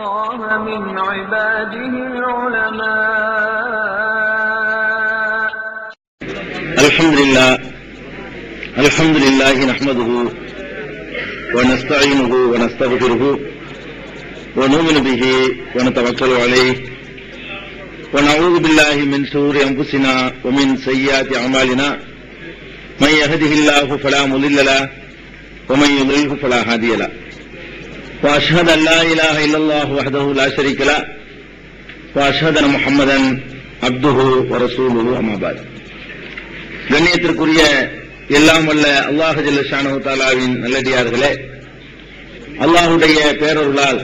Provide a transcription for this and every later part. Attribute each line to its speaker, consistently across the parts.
Speaker 1: الله من عباده العلماء
Speaker 2: الحمد لله الحمد لله نحمده ونستعينه ونستغفره ونؤمن به ونتوكل عليه ونعوذ بالله من شرور انفسنا ومن سيئات اعمالنا من يهده الله فلا مضل له ومن يضلله فلا هادي له واشهد ان لا اله الا الله وحده لا شريك له واشهد ان محمدا عبده ورسوله اما بعد கண்ணியத்திற்குரிய எல்லாம் வல்ல அல்லாஹ் ஜல்லஷானு தாலாவின் நல்லடியார்களே அல்லாஹுடைய பேரருளால்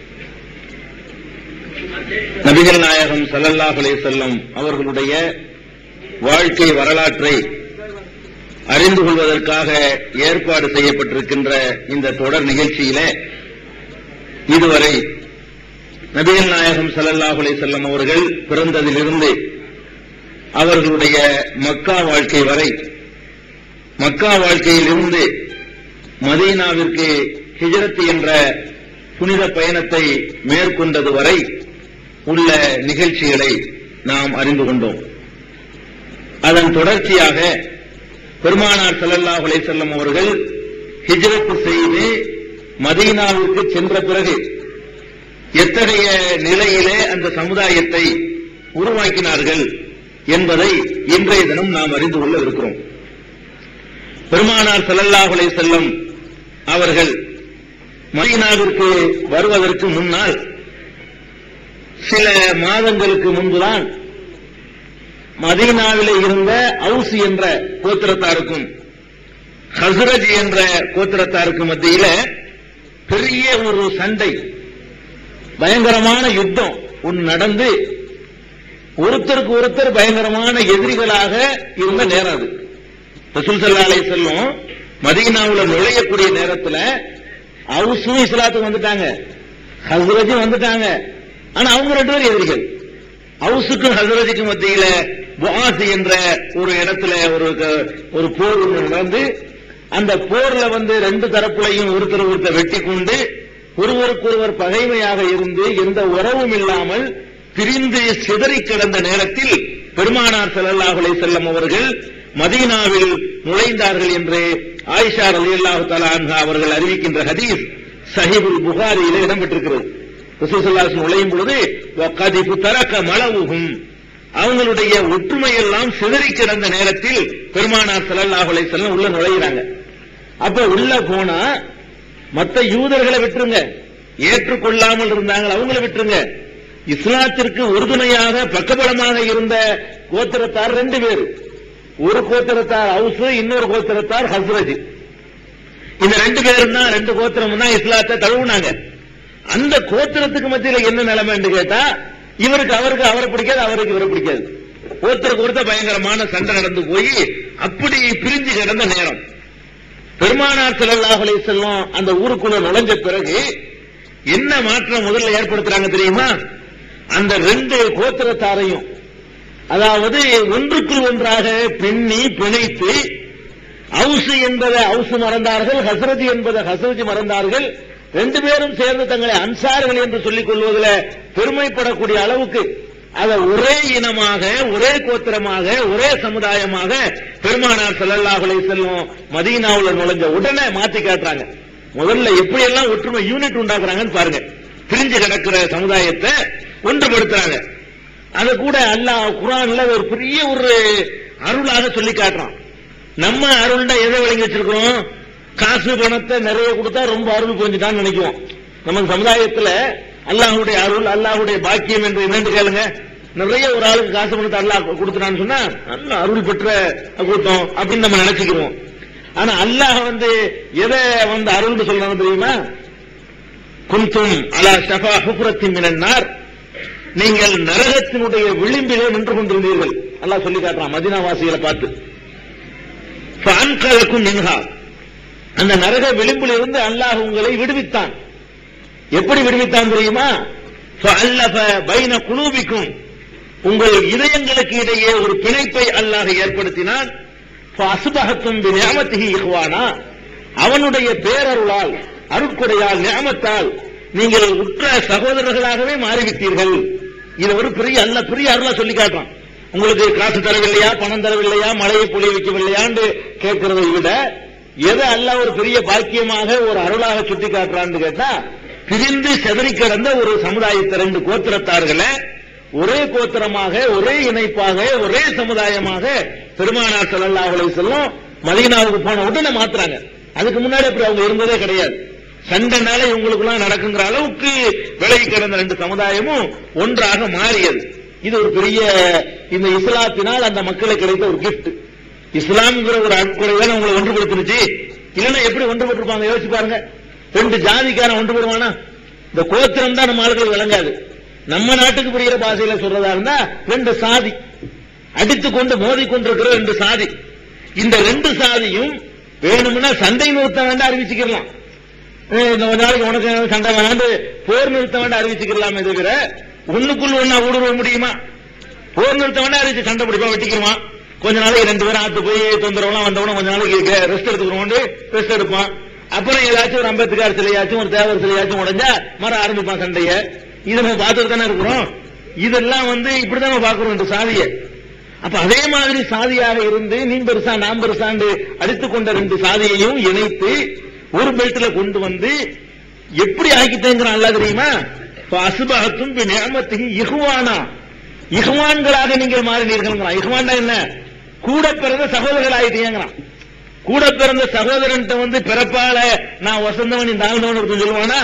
Speaker 2: நபிகள் நாயகம் ஸல்லல்லாஹு அலைஹி வஸல்லம் அவர்களுடைய வாழ்க்கை வரலாற்றை அறிந்து கொள்வதற்காக ஏற்பாடு செய்யப்பட்டிருக்கின்ற இந்த தொடர் நிகழ்ச்சியிலே இதுவரை நபிகள் நாயகம் ஸல்லல்லாஹு அலைஹி வஸல்லம் அவர்கள் பிறந்ததிலிருந்து அவர்களுடைய மக்கா வாழ்க்கை வரை மக்கா வாழ்க்கையிலிருந்து மதீனாவிற்கு ஹிஜரத் என்ற புனித பயணத்தை மேற்கொண்டது வரை உள்ள நிகழ்ச்சிகளை நாம் அறிந்து கொண்டோம் அதன் தொடர்ச்சியாக பெருமானார் ஸல்லல்லாஹு அலைஹி வஸல்லம் அவர்கள் ஹிஜ்ரத் செய்து மதீனாவிற்கு சென்ற பிறகு எத்தகைய நிலையிலே அந்த சமுதாயத்தை உருவாக்கினார்கள் என்பதை இன்றைய தினம் நாம் அறிந்து கொள்ள இருக்கிறோம் பெருமானார் ஸல்லல்லாஹு அலைஹி வஸல்லம் அவர்கள் மதீனாவிற்கு வருவதற்கு முன்னால் சில மாதங்களுக்கு முன்புதான் மதீனாவிலே இருந்த அவுஸ் என்ற கோத்திரத்தாருக்கும் ஹஸ்ரஜ் என்ற கோத்திரத்தாருக்கும் மத்தியில பெரிய ஒரு சண்டை பயங்கரமான யுத்தம் ஒன்று நடந்து ஒருத்தருக்கு ஒருத்தர் பயங்கரமான எதிரிகளாக இருந்த நேரம் அது ரசூல் சல்லா அலை செல்லும் மதீனாவுல நுழையக்கூடிய நேரத்துல அவுசும் இஸ்லாத்துக்கு வந்துட்டாங்க ஹஸ்ரஜும் வந்துட்டாங்க ஆனா அவங்க ரெண்டு பேரும் எதிரிகள் அவுசுக்கும் ஹஸ்ரஜுக்கும் மத்தியில புஆஸ் என்ற ஒரு இடத்துல ஒரு க- ஒரு போர் ஒன்று நடந்து அந்த போர்ல வந்து ரெண்டு தரப்புலையும் ஒருத்தர் ஒருத்தர் வெட்டி கொண்டு ஒருவருக்கொருவர் பகைமையாக இருந்து எந்த உறவும் இல்லாமல் பிரிந்து சிதறி கிடந்த நேரத்தில் பெருமானார் ஸல்லல்லாஹு அலைஹி வஸல்லம் அவர்கள் மதீனாவில் நுழைந்தார்கள் என்று ஆயிஷா ரலியல்லாஹு தஆலா அன்ஹா அவர்கள் அறிவிக்கின்ற ஹதீஸ் சஹீபுல் புகாரியிலே இடம்பெற்றிருக்கிறது ரசூல் ஸல்லல்லாஹு அலைஹி வஸல்லம் நுழையும் பொழுது வகதிபு தரக மலவுஹும் அவங்களுடைய ஒற்றுமை எல்லாம் சிதறி கிடந்த நேரத்தில் பெருமானார் ஸல்லல்லாஹு அலைஹி வஸல்லம் உள்ள நுழையிறாங்க அப்ப உள்ள போனா மத்த யூதர்களை விட்டுருங்க ஏற்றுக்கொள்ளாமல் இருந்தாங்க அவங்கள விட்டுருங்க இஸ்லாத்திற்கு உறுதுணையாக பக்கபலமாக இருந்த கோத்திரத்தார் ரெண்டு பேர் ஒரு கோத்திரத்தார் ஹவுஸ் இன்னொரு கோத்திரத்தார் ஹஸ்ரஜ் இந்த ரெண்டு பேரும் தான் ரெண்டு கோத்திரம் தான் இஸ்லாத்தை தழுவுனாங்க அந்த கோத்திரத்துக்கு மத்தியில என்ன நிலைமைன்னு கேட்டா இவருக்கு அவருக்கு அவரை பிடிக்காது அவருக்கு இவரை பிடிக்காது ஒருத்தருக்கு ஒருத்தர் பயங்கரமான சண்டை நடந்து போய் அப்படி பிரிஞ்சு கிடந்த நேரம் பெருமானார் ஸல்லல்லாஹு அலைஹி வஸல்லம் அந்த ஊருக்குள்ள நுழைஞ்ச பிறகு என்ன மாற்றம் முதல்ல ஏற்படுத்துறாங்க தெரியுமா அந்த ரெண்டு கோத்திரத்தாரையும் அதாவது ஒன்றுக்குள் ஒன்றாக பின்னி பிணைத்து அவுசு என்பதை அவுசு மறந்தார்கள் ஹசரஜ் என்பதை ஹசரஜ் மறந்தார்கள் ரெண்டு பேரும் சேர்ந்து தங்களை அன்சார்கள் என்று சொல்லிக் கொள்வதில் பெருமைப்படக்கூடிய அளவுக்கு அதை ஒரே இனமாக ஒரே கோத்திரமாக ஒரே சமுதாயமாக பெருமானார் ஸல்லல்லாஹு அலைஹி வஸல்லம் மதீனாவுல நுழைஞ்ச உடனே மாத்தி காட்டுறாங்க முதல்ல எப்படி எல்லாம் ஒற்றுமை யூனிட் உண்டாக்குறாங்கன்னு பாருங்க பிரிஞ்சு கிடக்கிற சமுதாயத்தை ஒன்றுபடுத்துறாங்க அது கூட அல்லாஹ் குரான்ல ஒரு பெரிய ஒரு அருளாக சொல்லி காட்டுறான் நம்ம அருள்னா எதை விளங்கி வச்சிருக்கிறோம் காசு பணத்தை நிறைய கொடுத்தா ரொம்ப அருள் புரிஞ்சுட்டான்னு நினைக்குவோம் நம்ம சமுதாயத்துல அல்லாஹ்வுடைய அருள் அல்லாஹ்வுடைய பாக்கியம் என்று என்னன்னு கேளுங்க நிறைய ஒரு ஆளுக்கு காசு பணத்தை அல்லாஹ் கொடுத்துட்டான்னு சொன்னா நல்ல அருள் பெற்ற கூட்டம் அப்படின்னு நம்ம நினைச்சுக்கிறோம் ஆனா அல்லாஹ் வந்து எதை வந்து அருள்னு சொல்றாங்க தெரியுமா குந்தும் அலா ஷஃபா ஹுஃப்ரத்தின் மினன்னார் நீங்கள் நரகத்தினுடைய விளிம்பிலே நின்று கொண்டிருந்தீர்கள் அல்லாஹ் சொல்லி காட்டுறான் மதினாவாசிகளை பார்த்து ஃபஅன்கலக்கும் மின்ஹா அந்த நரக விளிம்பில் இருந்து அல்லாஹ் உங்களை விடுவித்தான் எப்படி விடுவித்தான் தெரியுமா ஃபஅல்லஃப பைன குலூபிக்கும் உங்கள் இதயங்களுக்கு இடையே ஒரு பிணைப்பை அல்லாஹ் ஏற்படுத்தினான் ஃபஅஸ்பஹத்தும் பிநிஅமத்திஹி இஹ்வானா அவனுடைய பேரருளால் அருட்கொடையால் நியமத்தால் நீங்கள் உற்ற சகோதரர்களாகவே மாறிவிட்டீர்கள் இது ஒரு பெரிய அல்ல பெரிய அருளா சொல்லி காட்டுறான் உங்களுக்கு காசு தரவில்லையா பணம் தரவில்லையா மழையை பொழிய வைக்கவில்லையான்னு கேட்கிறதை விட எதை அல்ல ஒரு பெரிய பாக்கியமாக ஒரு அருளாக சுட்டி காட்டுறான்னு கேட்டா பிரிந்து செதறி கிடந்த ஒரு சமுதாயத்தை ரெண்டு கோத்திரத்தார்களை ஒரே கோத்திரமாக ஒரே இணைப்பாக ஒரே சமுதாயமாக பெருமானார் ஸல்லல்லாஹு அலைஹி வஸல்லம் மதீனாவுக்கு போன உடனே மாத்துறாங்க அதுக்கு முன்னாடி அப்படி அவங்க இருந்ததே கிடையாது சண்டைனால இவங்களுக்குலாம் நடக்குங்கிற அளவுக்கு விலகி கிடந்த ரெண்டு சமுதாயமும் ஒன்றாக மாறியது இது ஒரு பெரிய இந்த இஸ்லாத்தினால் அந்த மக்களுக்கு கிடைத்த ஒரு கிஃப்ட் இஸ்லாம்ங்கிற ஒரு அட்குறை தானே உங்களை ஒன்றுபடுத்துனுச்சு இல்லைன்னா எப்படி ஒன்றுபட்டிருப்பாங்க யோசிச்சு பாருங்க ரெண்டு ஜாதிக்காரன் ஒன்றுபடுவானா இந்த கோத்திரம் தான் நம்ம ஆளுகளுக்கு விளங்காது நம்ம நாட்டுக்கு புரிகிற பாஷையில சொல்றதா இருந்தா ரெண்டு சாதி அடித்து கொண்டு மோதி கொண்டிருக்கிற ரெண்டு சாதி இந்த ரெண்டு சாதியும் வேணும்னா சண்டை நிறுத்த வேண்டாம் அறிவிச்சுக்கலாம் ஏய், இந்த ஒரு நாளைக்கு உனக்கு எனக்கு சண்டை வேணாண்டு போர் நிறுத்த வேண்டாம் அறிவிச்சுக்கலாமே தவிர ஒண்ணுக்குள்ள ஒண்ணா ஊடுருவ முடியுமா போர் நிறுத்த வேண்டாம் அறிவிச்சு சண்டை பிடிப்பா வெட்டிக்குவான் கொஞ்ச நாளைக்கு ரெண்டு பேரும் ஆத்து போய் தொந்தரவுலாம் வந்தவன கொஞ்ச நாளைக்கு ரெஸ்ட் எடுத்துக்கிறோம் ரெஸ்ட் எடுப்பான் அப்புறம் ஏதாச்சும் ஒரு அம்பேத்கர் சிலையாச்சும் ஒரு தேவர் சிலையாச்சும் உடைஞ்சா மற ஆரம்பிப்பான் சண்டைய இதை நம்ம பார்த்துட்டு தானே இருக்கிறோம் இதெல்லாம் வந்து இப்படிதான் நம்ம பார்க்கிறோம் இந்த சாதியை அப்ப அதே மாதிரி சாதியாக இருந்து நீ பெருசா நான் பெருசாண்டு அடித்துக் கொண்ட ரெண்டு சாதியையும் இணைத்து ஒரு பெல்ட்ல கொண்டு வந்து எப்படி ஆக்கிட்டேங்கிறான் அல்ல தெரியுமா அசுபகத்தும் நியமத்தையும் இகுவானா இகுவான்களாக நீங்கள் மாறினீர்கள் இகுவான்டா என்ன கூட பிறந்த சகோதரர்கள் ஆயிட்டீங்கிறான் கூட பிறந்த சகோதரன்ட்ட வந்து பிறப்பால நான் வசந்தவன் இந்த ஆழ்ந்தவன் ஒருத்தன் சொல்லுவானா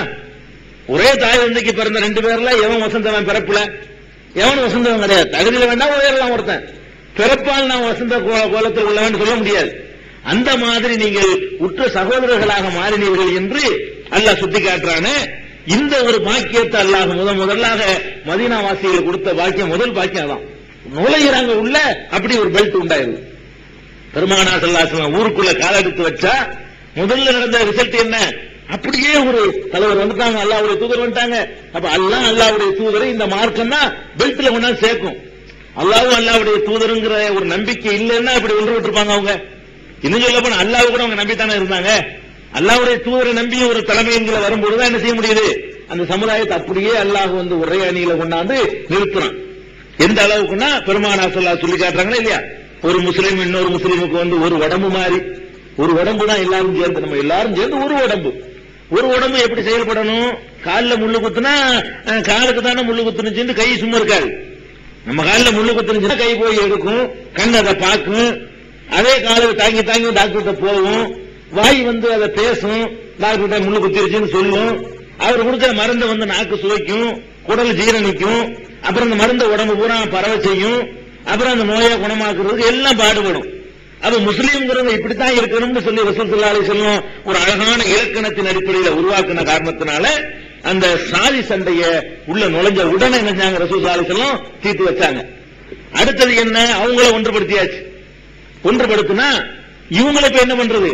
Speaker 2: ஒரே தாய் தந்தைக்கு பிறந்த ரெண்டு பேர்ல எவன் வசந்தவன் பிறப்புல எவன் வசந்தவன் கிடையாது தகுதியில வேண்டா உயரலாம் ஒருத்தன் பிறப்பால் நான் வசந்த கோ- கோலத்தில் உள்ளவன் சொல்ல முடியாது அந்த மாதிரி நீங்கள் உற்ற சகோதரர்களாக மாறினீர்கள் என்று அல்லாஹ் சுட்டி காட்டுறானே இந்த ஒரு பாக்கியத்தை அல்லாஹ் முத முதலாக மதீனா வாசிகளுக்கு கொடுத்த பாக்கியம் முதல் பாக்கியம் அதான் நுழையிறாங்க உள்ள அப்படி ஒரு பெல்ட் உண்டாயிருது பெருமானா சல்லாசலம் ஊருக்குள்ள கால எடுத்து வச்சா முதல்ல நடந்த ரிசல்ட் என்ன அப்படியே ஒரு தலைவர் வந்துட்டாங்க அல்லாவுடைய தூதர் வந்துட்டாங்க அப்ப அல்லாஹ் அல்லாவுடைய தூதரை இந்த மார்க்கம் தான் பெல்ட்ல கொண்டாந்து சேர்க்கும் அல்லாவும் அல்லாவுடைய தூதருங்கிற ஒரு நம்பிக்கை இல்லைன்னா இப்படி ஒன்று விட்டுருப்பாங்க அவங்க இன்னும் சொல்ல போனா அல்லாஹ் கூட அவங்க நம்பித்தானே இருந்தாங்க அல்லாவுடைய தூதரை நம்பி ஒரு தலைமைங்கிற வரும்போதுதான் என்ன செய்ய முடியுது அந்த சமுதாயத்தை அப்படியே அல்லாஹ் வந்து ஒரே அணியில கொண்டாந்து நிறுத்துறான் எந்த அளவுக்குன்னா பெருமானா சொல்லா சொல்லி காட்டுறாங்களா இல்லையா ஒரு முஸ்லீம் இன்னொரு முஸ்லீமுக்கு வந்து ஒரு உடம்பு மாதிரி ஒரு உடம்பு தான் எல்லாரும் சேர்ந்து நம்ம எல்லாரும் சேர்ந்து ஒரு உடம்பு ஒரு உடம்பு எப்படி செயல்படணும் கால்ல முள்ளு குத்துனா அஹ், காலுக்கு தானே முள்ளு குத்துனுச்சுன்னு கை சும்மா இருக்காது நம்ம காலில் முள்ளு குத்துனுச்சுன்னா கை போய் எடுக்கும் கண் அதை பார்க்கும் அதே காலுக்கு தாங்கி தாங்கி டாக்டர்கிட்ட போகும் வாய் வந்து அதை பேசும் டாக்டர்கிட்ட முள்ளு குத்திருச்சுன்னு சொல்லும் அவர் கொடுக்கிற மருந்தை வந்து நாக்கு சுவைக்கும் குடல் ஜீரணிக்கும் அப்புறம் அந்த மருந்தை உடம்பு பூரா பரவ செய்யும் அப்புறம் அந்த நோயை குணமாக்குறதுக்கு எல்லாம் பாடுபடும் அப்ப முஸ்லீம்ங்கிறவங்க இப்படித்தான் இருக்கணும்னு சொல்லி ரசூல் ஸல்லல்லாஹு அலைஹி வஸல்லம் ஒரு அழகான இலக்கணத்தின் அடிப்படையில் உருவாக்கின காரணத்தினால அந்த சாதி சண்டைய உள்ள நுழைஞ்ச உடனே என்ன செஞ்சாங்க ரசூல் ஸல்லல்லாஹு அலைஹி வஸல்லம் தீர்த்து வச்சாங்க அடுத்தது என்ன அவங்கள ஒன்றுபடுத்தியாச்சு ஒன்றுபடுத்தினா இவங்களை இப்ப என்ன பண்றது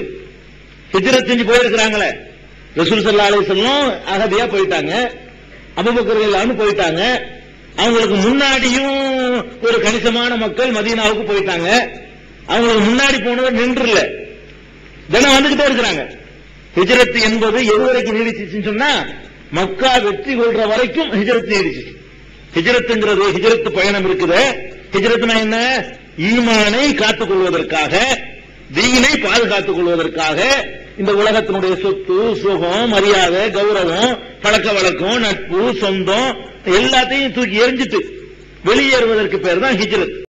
Speaker 2: ஹிஜ்ரத் செஞ்சு போயிருக்கிறாங்களே ரசூல் ஸல்லல்லாஹு அலைஹி வஸல்லம் அகதியா போயிட்டாங்க அபூபக்கர் எல்லாரும் போயிட்டாங்க அவங்களுக்கு முன்னாடியும் ஒரு கணிசமான மக்கள் மதீனாவுக்கு போயிட்டாங்க அவங்களுக்கு முன்னாடி போனவர் நின்றுல தினம் வந்துகிட்டே இருக்கிறாங்க ஹிஜ்ரத் என்பது எது வரைக்கும் நீடிச்சுன்னு சொன்னா மக்கா வெற்றி கொள்ற வரைக்கும் ஹிஜ்ரத் நீடிச்சு ஹிஜ்ரத்துங்கிறது ஹிஜ்ரத் பயணம் இருக்குது ஹிஜ்ரத்னா என்ன ஈமானை காத்துக் கொள்வதற்காக தீனை பாதுகாத்துக் கொள்வதற்காக இந்த உலகத்தினுடைய சொத்து சுகம் மரியாதை கௌரவம் பழக்க வழக்கம் நட்பு சொந்தம் எல்லாத்தையும் தூக்கி எறிஞ்சிட்டு வெளியேறுவதற்கு பேர் தான் ஹிஜ்ரத்